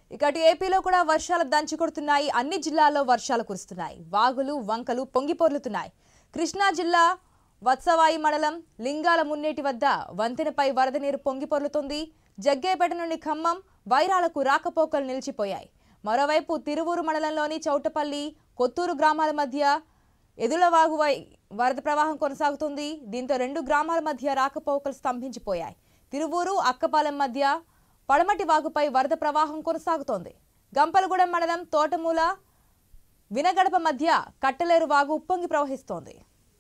ఇక అటు ఏపీలో కూడా వర్షాలు దంచి కొడుతున్నాయి అన్ని జిల్లాల్లో వర్షాలు కురుస్తున్నాయి వాగులు వంకలు పొంగిపొర్లుతున్నాయి కృష్ణా జిల్లా వత్సవాయి మండలం లింగాల మున్నేటి వద్ద వంతెనపై వరద నీరు పొంగిపొర్లుతుంది జగ్గేపేట నుండి ఖమ్మం వైరాలకు రాకపోకలు నిలిచిపోయాయి మరోవైపు తిరువూరు మండలంలోని చౌటపల్లి కొత్తూరు గ్రామాల మధ్య ఎదులవాగు వై వరద ప్రవాహం కొనసాగుతుంది దీంతో రెండు గ్రామాల మధ్య రాకపోకలు స్తంభించిపోయాయి తిరువూరు అక్కపాలెం మధ్య పడమటి వాగుపై వరద ప్రవాహం కొనసాగుతోంది గంపలగూడెం మండలం తోటమూల వినగడప మధ్య కట్టలేరు వాగు ఉప్పొంగి ప్రవహిస్తోంది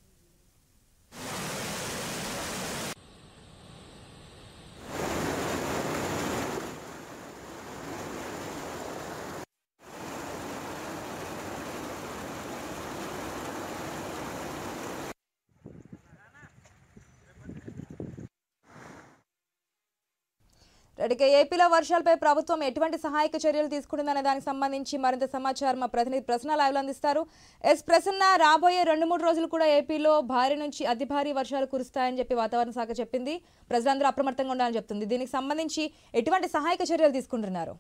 ఇక ఏపీలో వర్షాలపై ప్రభుత్వం ఎటువంటి సహాయక చర్యలు తీసుకుంటుందనే దానికి సంబంధించి మరింత సమాచారం మా ప్రతినిధి ప్రసన్న లైవ్లో అందిస్తారు ఎస్ ప్రసన్న రాబోయే రెండు మూడు రోజులు కూడా ఏపీలో భారీ నుంచి అతి భారీ వర్షాలు కురుస్తాయని చెప్పి వాతావరణ శాఖ చెప్పింది ప్రజలందరూ అప్రమత్తంగా ఉండాలని చెప్తుంది దీనికి సంబంధించి ఎటువంటి సహాయక చర్యలు తీసుకుంటున్నారు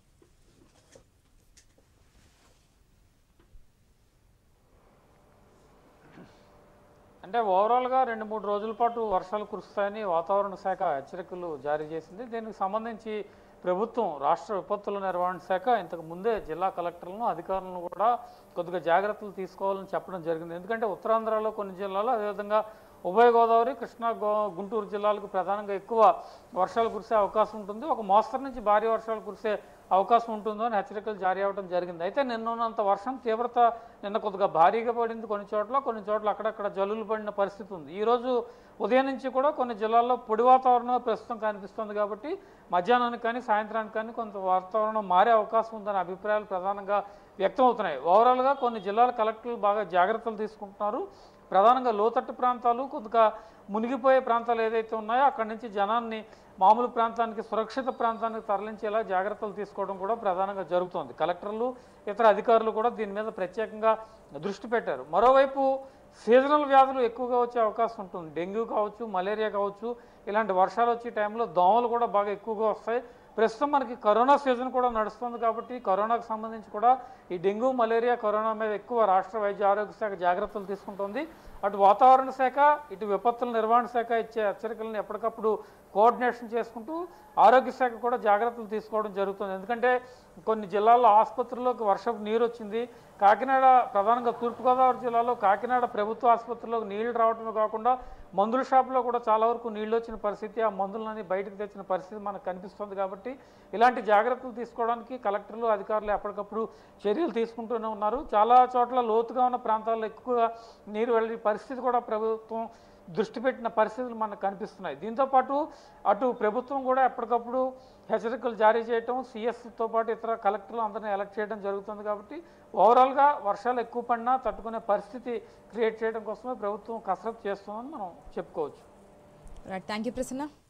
అంటే ఓవరాల్గా రెండు మూడు రోజుల పాటు వర్షాలు కురుస్తాయని వాతావరణ శాఖ హెచ్చరికలు జారీ చేసింది దీనికి సంబంధించి ప్రభుత్వం రాష్ట్ర విపత్తుల నిర్వహణ శాఖ ఇంతకు ముందే జిల్లా కలెక్టర్లను అధికారులను కూడా కొద్దిగా జాగ్రత్తలు తీసుకోవాలని చెప్పడం జరిగింది ఎందుకంటే ఉత్తరాంధ్రలో కొన్ని జిల్లాలు అదేవిధంగా ఉభయ గోదావరి కృష్ణా గో గుంటూరు జిల్లాలకు ప్రధానంగా ఎక్కువ వర్షాలు కురిసే అవకాశం ఉంటుంది ఒక మోస్తరు నుంచి భారీ వర్షాలు కురిసే అవకాశం ఉంటుందో అని హెచ్చరికలు జారీ అవ్వడం జరిగింది అయితే నిన్న ఉన్నంత వర్షం తీవ్రత నిన్న కొద్దిగా భారీగా పడింది కొన్ని చోట్ల కొన్ని చోట్ల అక్కడక్కడ జల్లులు పడిన పరిస్థితి ఉంది ఈరోజు ఉదయం నుంచి కూడా కొన్ని జిల్లాల్లో పొడి వాతావరణం ప్రస్తుతం కనిపిస్తుంది కాబట్టి మధ్యాహ్నానికి కానీ సాయంత్రానికి కానీ కొంత వాతావరణం మారే అవకాశం ఉందనే అభిప్రాయాలు ప్రధానంగా వ్యక్తం అవుతున్నాయి ఓవరాల్గా కొన్ని జిల్లాల కలెక్టర్లు బాగా జాగ్రత్తలు తీసుకుంటున్నారు ప్రధానంగా లోతట్టు ప్రాంతాలు కొద్దిగా మునిగిపోయే ప్రాంతాలు ఏదైతే ఉన్నాయో అక్కడి నుంచి జనాన్ని మామూలు ప్రాంతానికి సురక్షిత ప్రాంతానికి తరలించేలా జాగ్రత్తలు తీసుకోవడం కూడా ప్రధానంగా జరుగుతోంది కలెక్టర్లు ఇతర అధికారులు కూడా దీని మీద ప్రత్యేకంగా దృష్టి పెట్టారు మరోవైపు సీజనల్ వ్యాధులు ఎక్కువగా వచ్చే అవకాశం ఉంటుంది డెంగ్యూ కావచ్చు మలేరియా కావచ్చు ఇలాంటి వర్షాలు వచ్చే టైంలో దోమలు కూడా బాగా ఎక్కువగా వస్తాయి ప్రస్తుతం మనకి కరోనా సీజన్ కూడా నడుస్తుంది కాబట్టి కరోనాకు సంబంధించి కూడా ఈ డెంగ్యూ మలేరియా కరోనా మీద ఎక్కువ రాష్ట్ర వైద్య ఆరోగ్య శాఖ జాగ్రత్తలు తీసుకుంటుంది అటు వాతావరణ శాఖ ఇటు విపత్తుల నిర్వహణ శాఖ ఇచ్చే హెచ్చరికలను ఎప్పటికప్పుడు కోఆర్డినేషన్ చేసుకుంటూ ఆరోగ్య శాఖ కూడా జాగ్రత్తలు తీసుకోవడం జరుగుతుంది ఎందుకంటే కొన్ని జిల్లాల్లో ఆసుపత్రుల్లోకి వర్షపు నీరు వచ్చింది కాకినాడ ప్రధానంగా తూర్పుగోదావరి జిల్లాలో కాకినాడ ప్రభుత్వ ఆసుపత్రిలోకి నీళ్లు రావడమే కాకుండా మందుల షాపులో కూడా చాలా వరకు నీళ్ళు వచ్చిన పరిస్థితి ఆ మందులని బయటకు తెచ్చిన పరిస్థితి మనకు కనిపిస్తుంది కాబట్టి ఇలాంటి జాగ్రత్తలు తీసుకోవడానికి కలెక్టర్లు అధికారులు ఎప్పటికప్పుడు చర్యలు తీసుకుంటూనే ఉన్నారు చాలా చోట్ల లోతుగా ఉన్న ప్రాంతాల్లో ఎక్కువగా నీరు వెళ్ళే పరిస్థితి కూడా ప్రభుత్వం దృష్టి పెట్టిన పరిస్థితులు మనకు కనిపిస్తున్నాయి దీంతోపాటు అటు ప్రభుత్వం కూడా ఎప్పటికప్పుడు హెచ్చరికలు జారీ చేయటం సిఎస్తో పాటు ఇతర కలెక్టర్లు అందరినీ ఎలక్ట్ చేయడం జరుగుతుంది కాబట్టి ఓవరాల్గా వర్షాలు ఎక్కువ పడినా తట్టుకునే పరిస్థితి క్రియేట్ చేయడం కోసమే ప్రభుత్వం కసరత్తు చేస్తుందని మనం చెప్పుకోవచ్చు రైట్ థ్యాంక్ యూ ప్రసన్న